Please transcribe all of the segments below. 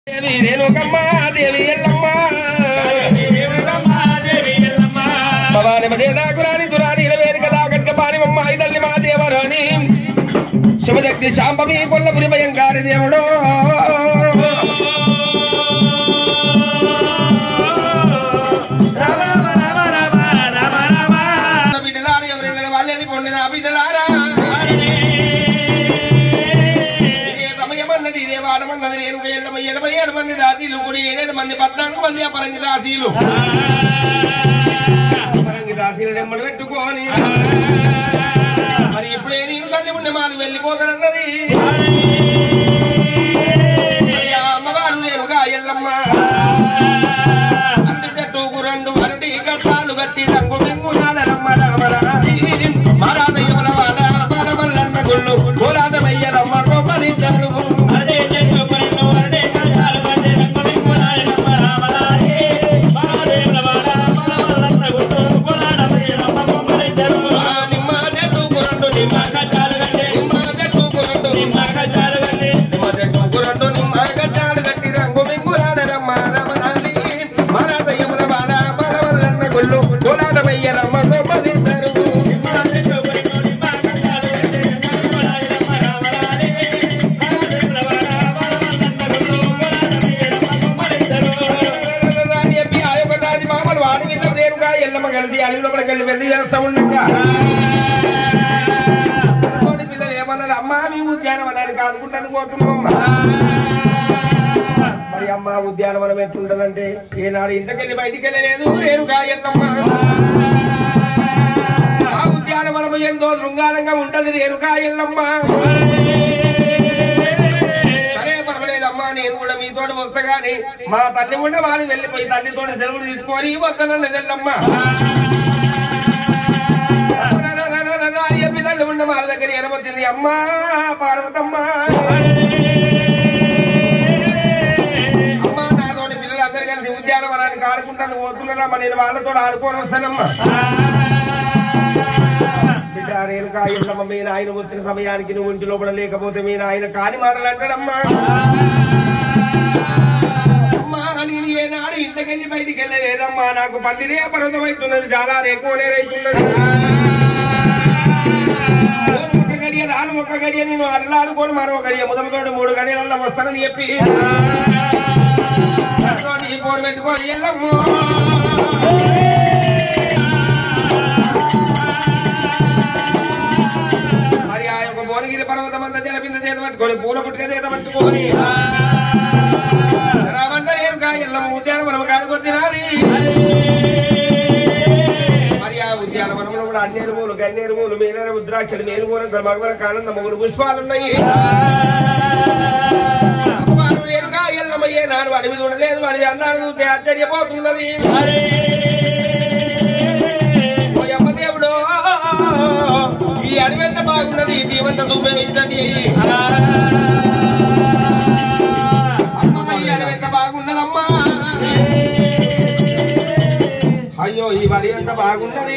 దేవి రేణుకమ్మ దేవి ఎల్లమ్మ భవాని మదేదాకురాని దురాని ఇలవేరు కదా కనుక పానివమ్మ ఐదల్లి మా దేవరాని శివశక్తి శాంభవి కొల్లపురి భయంకారి దేవుడు బిడ్డలారా ఎవరైనా వాళ్ళని పొందిన బిడ్డలారా ఇదే సమయమన్నది ఇదే వాడమన్నది నేను ఎల్లమ్మ ఎనభై ఏడు మంది దాతీలు కూడా ఏడేడు మంది పద్నాలుగు మంది అపరంగి దాతీలు అపరంగి దాతీలు నెమ్మడి పెట్టుకొని మరి ఇప్పుడే నేను తల్లి ఉండి మాది వెళ్ళిపోతానన్నది మరి ఆ అమ్మవారు నేనుగా ఎల్లమ్మ అరటి చెట్టుకు రెండు అరటి కట్టాలు కట్టి రంగు రంగు నాడరమ్మ రామరాజి మారాదయ్యముల వాడ బాలమల్లన్న గుళ్ళు పోరాదమయ్యరమ్మ కొమ్మలిద్దరు ఆ నిమ్మ చెట్టుకు రెండు నిమ్మ నిమ్మ చెట్టుకు రెండు నిమ్మ చెట్టుకు రెండు నిమ్మ కట్టాలు కట్టి రంగు రంగు నాడరమ్మ రామరాజి మారాదయ్యముల వాడ బాలమల్లన్న గుళ్ళు పోరాదమయ్యరమ్మ కొమ్మలిద్దరు అని చెప్పి ఆ యొక్క దాది మామలు వాడి వీళ్ళ నేరుగా ఎల్లమ్మ కలిసి అడవి లోపలికి వెళ్ళి వెళ్ళి చేస్తా ఉండగా అనుకోని పిల్లలు ఏమన్నారు అమ్మా మీ ఉద్యానవనానికి అనుకుంటాను కోరుతున్నామమ్మ మరి అమ్మ ఉద్యానవనం ఎట్లుంటదంటే ఏనాడు ఇంటికెళ్ళి బయటికి వెళ్ళలేదు రేణుగా ఎల్లమ్మ ఆ ఉద్యానవనం ఎంతో శృంగారంగా ఉంటది రేణుగా ఎల్లమ్మ సరే పర్వాలేదమ్మా నేను కూడా మీతో వస్తా గాని మా తల్లి కూడా వారి వెళ్ళిపోయి తల్లితో సెలవులు తీసుకొని వస్తానండి తెల్లమ్మా అని చెప్పి తల్లి ఉండ మా దగ్గర ఎరవచ్చింది అమ్మా పార్వతమ్మ అమ్మా నాతోటి పిల్లలందరూ కలిసి ఉద్యానవనానికి ఆడుకుంటాను పోతున్నారమ్మా నేను వాళ్ళతో ఆడుకొని వస్తానమ్మా బిడ్డ రేణుకా ఎల్లమ్మ మీ నాయన వచ్చిన సమయానికి నువ్వు ఇంటి లోపల లేకపోతే మీ నాయన కాని మాటలు అంటాడమ్మా అమ్మా నేను ఏనాడు ఇంతకెళ్ళి బయటికి వెళ్ళలేదమ్మా నాకు పందిరే పర్వతం అవుతున్నది చాలా ఎక్కువ అవుతున్నది ఒక గడియ రాను ఒక గడియ నేను అల్లాడుకొని మరో గడియ ముదమతోటి మూడు గడియలలో వస్తానని చెప్పి అతోటి ఈ పోరు పెట్టుకొని ఎల్లమ్మో మరి ఆ యొక్క భువనగిరి పర్వతం అంతా జలబింద చేత పట్టుకొని పూల పుట్టుక చేత పట్టుకొని రావంట నేను ఎల్లమ్మ ఉద్యానవనం కాడుకొచ్చినది మరి ఆ ఉద్యానవనంలో కూడా అన్నేరు మూలు గన్నేరు మూలు మేలేర రుద్రాక్షలు మేలుగోరంత మగవర కానంద మూడు పుష్పాలున్నాయి అమ్మవారు నేరుగా ఎల్లమ్మయ్యే నాడు అడవి చూడలేదు అడవి అన్నాడు చూస్తే ఆశ్చర్యపోతున్నది ఓ యమ్మ దేవుడు ఈ అడవి ఎంత బాగున్నది ఈ దీవంత చూపేదండి అమ్మ ఈ అడవి ఎంత బాగున్నదమ్మా అయ్యో ఈ వడి ఎంత బాగున్నది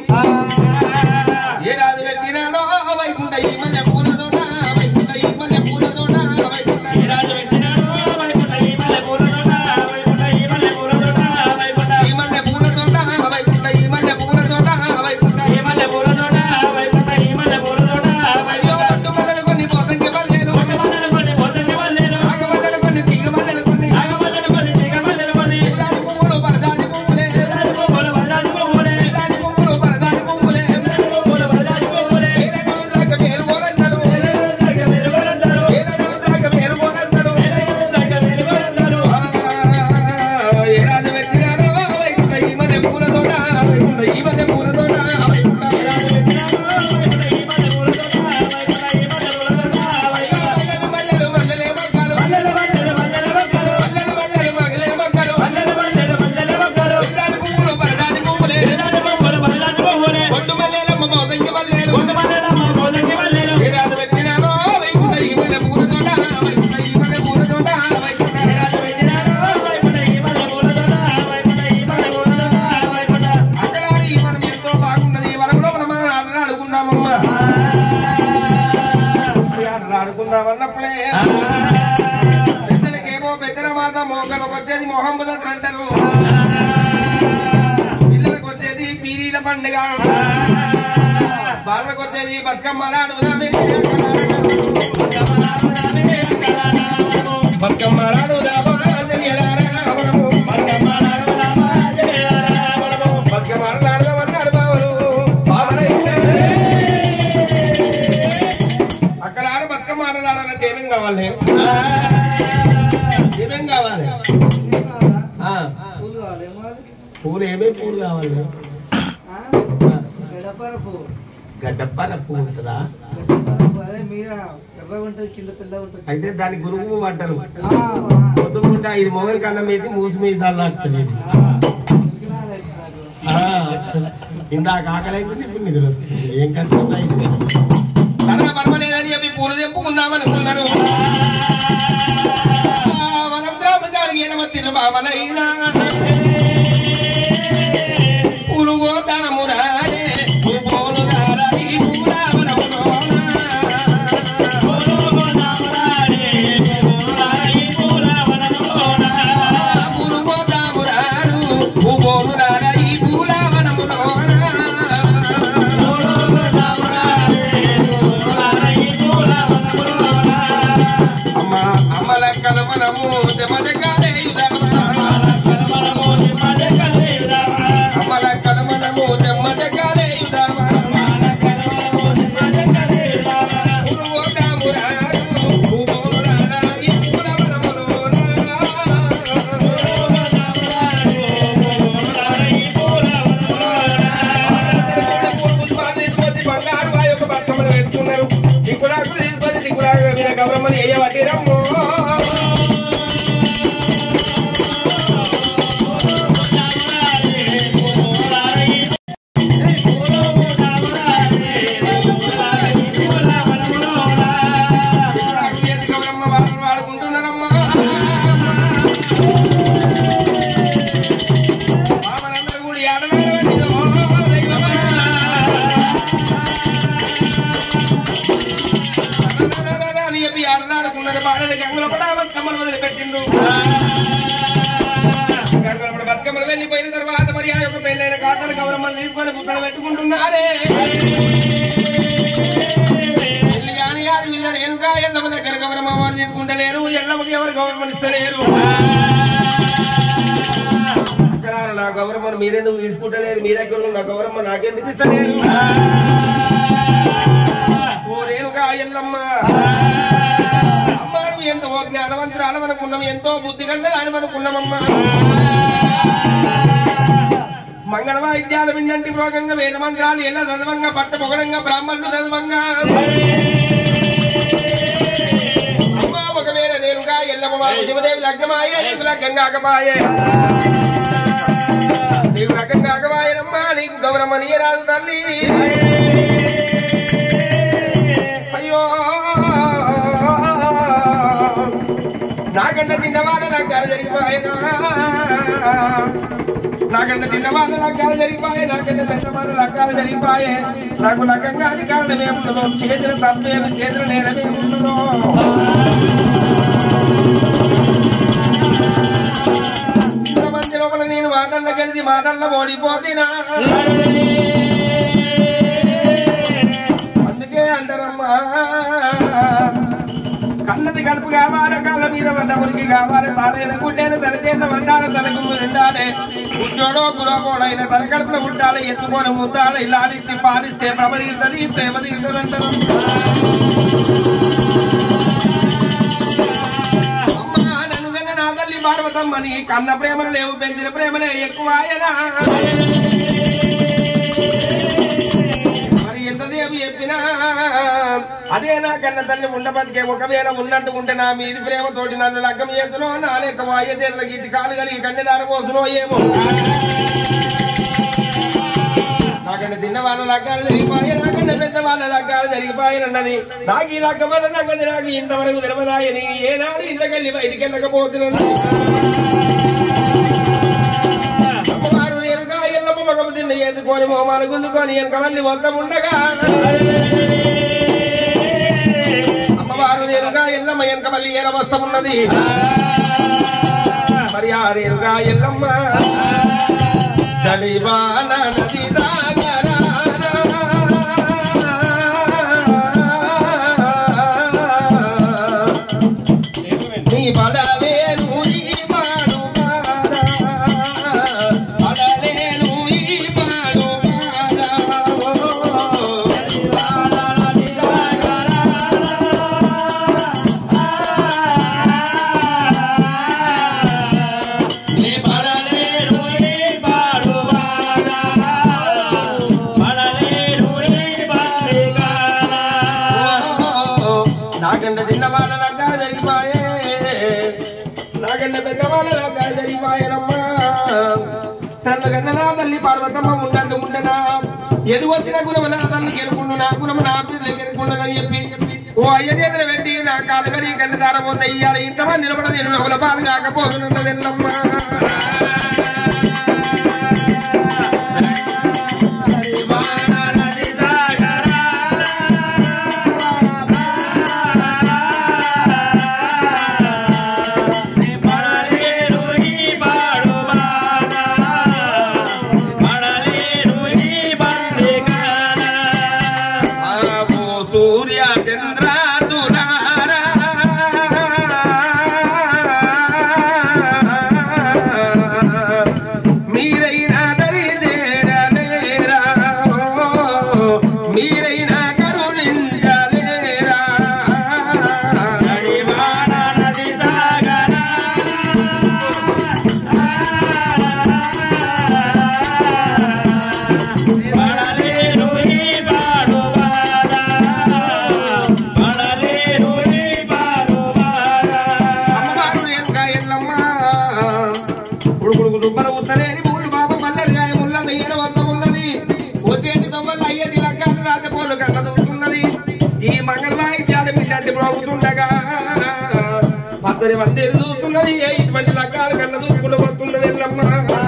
ఏ రాజు పెట్టినాడో వైకుంఠ ఈ మల్లె పూలతోట వైకుంఠ ఈ మల్లె పూలతోట వైకుంఠ ఈ రాజు పెట్టినాడో వైకుంఠ ఈ మల్లె పూలతోట వైకుంఠ ఈ మల్లె పూలతోట వైకుంఠ ఈ మల్లె పూలతోట వైకుంఠ ఈ మల్లె పూలతోట వైకుంఠ ఈ మల్లె పూలతోట వైకుంఠ ఈ మల్లె పూలతోట అయ్యో పట్టు మల్లెలు కొన్ని పోతంగి మల్లెలు ఆగమల్లెలు కొన్ని తీగ మల్లెలు కొన్ని ఎల్లాడి పువ్వులు పరదాడి పువ్వులే ఎల్లాడి పువ్వులు పరదాడి పువ్వులే ఏలడు రుద్రాక్ష మేలు కోరందరు ఏలడు రుద్రాక్ష మేలు కోరందరు ఏరాజు పెట్టినాడు వైకుంఠ ఈ మల్లె పూలతోట వైకుంఠ ఈ మల్లె పూలతోట వైకుంఠ మల్లెలు మల్లెలు మల్లెలే మొక్కలు మల్లెలు మల్లెలు మల్లెలే మొక్కలు ఎల్లాడి పువ్వులు పరదాడి పువ్వులే ఒట్టు మల్లెలమ్మ మోదంగి మల్లెలు ఏరాజు పెట్టినాడు వైకుంఠ ఈ మల్లె పూలతోట వైకుంఠ ఈ మల్లె పూలతోట వైకుంఠ అక్కడారి ఈ వనం ఎంతో బాగున్నది ఈ వనంలో మనం మనం ఆటలు ఆడుకుందామమ్మా మరి ఆటలు ఆడుకుందామన్నప్పుడే పెద్దలకేమో పెద్దల మాట తర్వాత మోకలకు వచ్చేది మొహమ్మద్ అని అంటారు పిల్లలకు వచ్చేది పీరీల పండుగ బాలకు వచ్చేది బతుకమ్మలాడు బతుకమ్మలాడు బతుకమ్మలాడదామన్నారు బావలు బావలైతే అక్కడ ఆరు బతుకమ్మ ఆడాలంటే ఏమేం కావాలి ఏమేం కావాలి ఆ, పూలు కావాలి మరి పూలు ఏమేం పూలు కావాలి ఆ? గడపర పువ్వు గడ్డప్పన పువ్వు ఉంటుందా గడపర పువ్వు అదే మీద ఎర్రగా ఉంటుంది కింద తెల్లగా ఉంటుంది అయితే దానికి గురుగు పువ్వు అంటారు ఆ, ఆ. పొద్దుకుంటా ఇది మొగలి కన్నం వేసి మూసి మీద చల్లాడుతుంది ఇది. విగ్రహాలు ఎక్కుతారు. ఆ, ఇందాక ఆకలి అవుతుంది ఇప్పుడు నిద్ర వస్తుంది ఏం కష్టం అయింది తన పర్మలేదని చెప్పి పూలు తెంపుకుందామనుకున్నారు వనంద్రామగారికి ఎనమత్తిన బామలైనా పూలు పోతాము రాలే పూలు రారాయి పూలు పోతాము రారు పూలు రారాయి అమ్మ అమ్మల కలమనము జమదగానే అమ్మల కలమనము జమదగానే గౌరమ్మని వేయబట్టి రమ్మో గౌరమ్మ వాడలు వాడుకుంటున్నారమ్మా బామలందరూ కూడి ఆడవాడవంటిదో దైవమా. అని చెప్పి ఆడనాడుకున్నారు బాలని గంగలో కూడా బతుకమ్మలు వదిలిపెట్టిండు గంగలో కూడా బతుకమ్మలు వెళ్ళిపోయిన తర్వాత మరి ఆ యొక్క పెళ్ళైన కాటలు గౌరమ్మలు తీసుకొని పుస్తలు పెట్టుకుంటున్నారే పెళ్లి కాని కాదు వీళ్ళని ఎనుక ఎల్లమ్మ దగ్గర గౌరమ్మ వారు తీసుకుంటలేరు ఎల్లమ్మకి ఎవరు గౌరమ్మని ఇస్తలేరు అక్కడారు నా గౌరమ్మను మీరెందుకు తీసుకుంటలేరు మీ దగ్గర ఉన్న గౌరమ్మ నాకెందుకు ఇస్తలేరు ఓ రేణుగా ఎల్లమ్మ అమ్మ నువ్వు ఎంతో జ్ఞానవంతురాలు అనుకున్నాం ఎంతో బుద్ధి కన్నది అని అనుకున్నామమ్మా మంగళ వాయిద్యాలు విన్నంటి భోగంగా వేద మంత్రాలు ఎల్ల చదవంగా పట్ట పొగడంగా బ్రాహ్మణులు చదవంగా అమ్మా ఒకవేళ నేనుగా ఎల్లమ్మ వారు శివదేవి లగ్నమాయే నీకు లగ్గం కాకపాయే నీకు లగ్గం కాకపాయనమ్మా నీకు గౌరమ్మ నీయరాదు తల్లి అయ్యో నాకంటే తిన్నవాళ్ళ లగ్గాలు జరిగిపోయినా నాకంటే తిన్నవాళ్ళ లగ్గాలు జరిగిపోయే నాకంటే పెద్దవాళ్ళ లగ్గాలు జరిగిపోయే నాకు లగ్గంగా అధికారులు ఏముండదో చేతుల తప్పేమి చేతుల నేలమేముండదో ఇంతమంది లోపల నేను మాటల్లో కలిసి మాటల్లో ఓడిపోతున్నా అందుకే అంటారమ్మా కన్నది కడుపు కావాలి కాళ్ళ మీద పడ్డ మురికి కావాలి తాడైన గుడ్డైన తనచేత వండాలి తనకు నిండాలి గుడ్డోడో గురకోడైన తన కడుపులో ఉండాలి ఎత్తుకొని ముద్దాలి లాలిచ్చి పాలిస్తే ప్రేమ తీరుతుంది ప్రేమ తీరుతుంది అంటారు అమ్మా నన్ను కన్న నా తల్లి పార్వతమ్మని కన్న ప్రేమలు లేవు పెంచిన ప్రేమలే ఎక్కువ ఆయనా మరి ఎంతసేపు చెప్పినా అదే నా కన్న తల్లి ఉండబట్టికే ఒకవేళ ఉన్నట్టు ఉంటే నా మీది ప్రేమతోటి నన్ను లగ్గం చేతునో నా లేక వాయ చేతులకు ఇచ్చి కాలు కలిగి కన్నెదార పోతునో ఏమో నాకన్నా చిన్న వాళ్ళ లగ్గాలు జరిగిపోయి నాకన్నా పెద్ద వాళ్ళ లగ్గాలు జరిగిపోయినన్నది నాకు ఈ లగ్గం వల్ల సంగతి నాకు ఇంతవరకు తెలియదాయని ఏనాడు ఇళ్ళకెళ్ళి బయటికి వెళ్ళకపోతున్నాను అమ్మవారు ఎరుగా ఎల్లమ్మ మగము తిన్న ఎత్తుకొని మోమాలు గుండుకొని వెనక మళ్ళీ వంత ఉండగా అమ్మవారు ఎరుగా ఎల్లమ్మ వెనక మళ్ళీ ఏడ వస్తమున్నది రేణుగా ఎల్లమ్మ జడివాన నది దాగరా నీ పడలేను ఈ పాడు పాడా పడలేను ఈ పాడు పాడా నీ పడలేను ఈ పాడు పాడా పడలేను ఈ పాడు పాడా నాకంటే చిన్న వాళ్ళ లంగాలు జరిగిపోయే నాకంటే పెద్ద వాళ్ళ లంగాలు జరిగిపోయారమ్మా నన్ను కన్నా నా తల్లి పార్వతమ్మ ఉండంటూ ఉండనా ఎదు వచ్చిన గుణమ నా తల్లి గెలుకుండు నా గుణమ నా పిల్లలు గెలుకుండనని చెప్పి ఓ అయ్య దగ్గర పెట్టి నా కాలు కడి కన్ను దారపోతే ఇయ్యాలి ఇంతమంది నిలబడ నేను నవ్వుల బాధ కాకపోతున్నదెల్లమ్మా ఆవో సూర్య చంద్రాదులారా మీరైనా దరి చేరలేరా ఓ, మీరైనా కరుణించలేరా అమ్మవారు ఎనక ఎల్లమ్మ ఉడుకుడుకు దుబ్బర ఉత్తరేని ఊళ్ళు బాబ మల్లెరిగాయ ముళ్ళ ఈయన వద్ద ఉన్నది వచ్చేటి దొంగలు అయ్యేటి లగ్గాలు రాకపోలు కన్న దూస్తున్నది ఈ మంగళవాయి జాడ పిల్లంటి బ్రోగుతుండగా పచ్చని మందిరి చూస్తున్నది ఏ ఇటువంటి లగ్గాలు కన్న దూసుకుంటూ వస్తున్నది ఎల్లమ్మ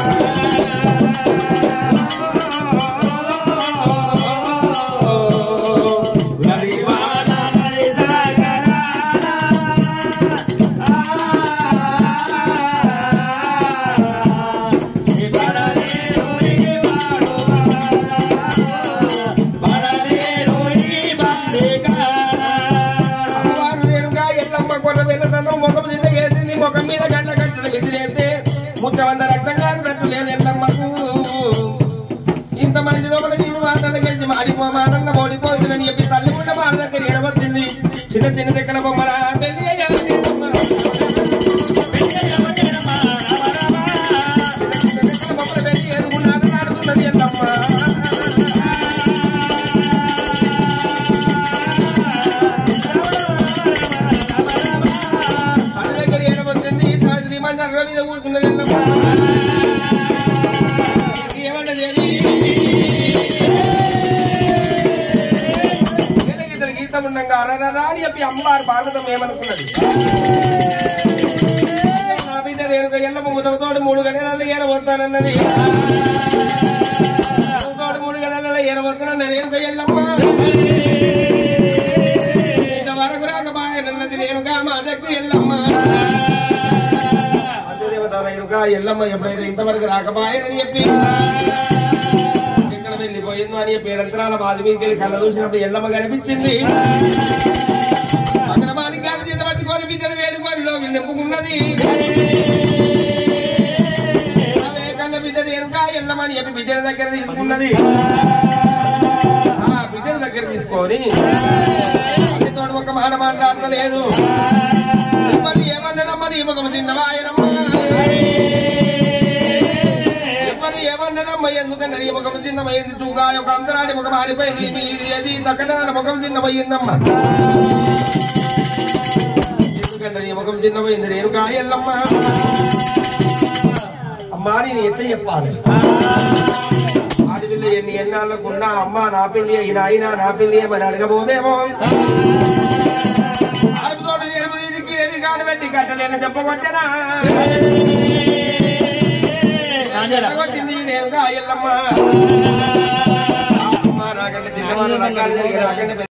అమ్మవారు నేరుగా ఎల్లమ్మ కొన్న వెళ్ళదన్నం ముఖం నిండ ఏదింది ముఖం మీద గంట కట్టిన విధిలేస్తే ముద్ద వంద రక్తం కారునట్టు లేదు ఎల్లమ్మకు ఇంతమంది లోపల నేను మాటలు గెలిచి మాడిపో మాటన్న ఓడిపోతుందని చెప్పి తల్లి కూడా మాట దగ్గర ఎడబడుతుంది చిన్న చిన్న దగ్గర బొమ్మల పెళ్లి అయ్యాలి ఎల్లమ్మ. చిన్న చిన్న దగ్గర బొమ్మల పెళ్లి ఎదుగున్నాడు ఆడుతున్నది ఎల్లమ్మ అన్న దగ్గర ఏడబడుతుంది తాను శ్రీమంతాల మీద కూర్చున్నది ఎల్లమ్మ ఏమంటది ఏమి? వీళ్ళకి ఇద్దరు గీతం ఉండగా అరరరా అని చెప్పి అమ్మవారు పార్వతం ఏమనుకున్నది నా బిడ్డ రేరుక ఎల్లమ్మ ముదవతోడు మూడు గడియాలు ఏరబోతానన్నది ముదవతోడు మూడు గడియాలు ఏరబోతానన్న రేరుక ఎల్లమ్మ ఇంతవరకు రాకబాయనన్నది రేరుక మా దగ్గర ఎల్లమ్మ అదేదేవత రేరుక ఎల్లమ్మ ఎప్పుడైతే ఇంతవరకు రాకబాయనని చెప్పి ఎక్కడ వెళ్ళిపోయిందో అని పేరంతరాల బాధ మీదకి వెళ్ళి కళ్ళ చూసినప్పుడు ఎల్లమ్మ కనిపించింది పక్కన మాణిక్యాల చేత పట్టుకొని బిడ్డను వేలుకొని లోకి నింపుకున్నది అవే కన్న బిడ్డ నేరుగా ఎల్లమని చెప్పి బిడ్డల దగ్గర తీసుకున్నది ఆ బిడ్డల దగ్గర తీసుకొని తోడు ఒక మాట మాట్లాడతలేదు మరి ఏమన్నారమ్మా నీ ముఖం తిన్నవాయనమ్మా ఎవరు ఏమన్నారమ్మా ఎందుకంటే నీ ముఖం చిన్నమైంది చూగా ఒక అంతరాడి ముఖం మారిపోయింది నీ- అది దక్కన ముఖం చిన్నమైందమ్మా ఎందుకంటే నీ ముఖం చిన్నమైంది నేను కాయల్లమ్మా అమ్మా నేను ఎట్లా చెప్పాలి ఆడపిల్ల ఎన్ని ఎన్నాళ్ళకుండా అమ్మ నా పెళ్లి అయిన అయినా నా పెళ్లి ఏమని అడగబోదేమో అడుగుతోటి ఎరుపు తీసి కిరెని కాడు పెట్టి కట్టలేని దెబ్బ కొట్టనా కొట్టింది నేను కాయల్లమ్మ అమ్మ నాకంటే చిన్నవాళ్ళు రకాలు జరిగి నాకంటే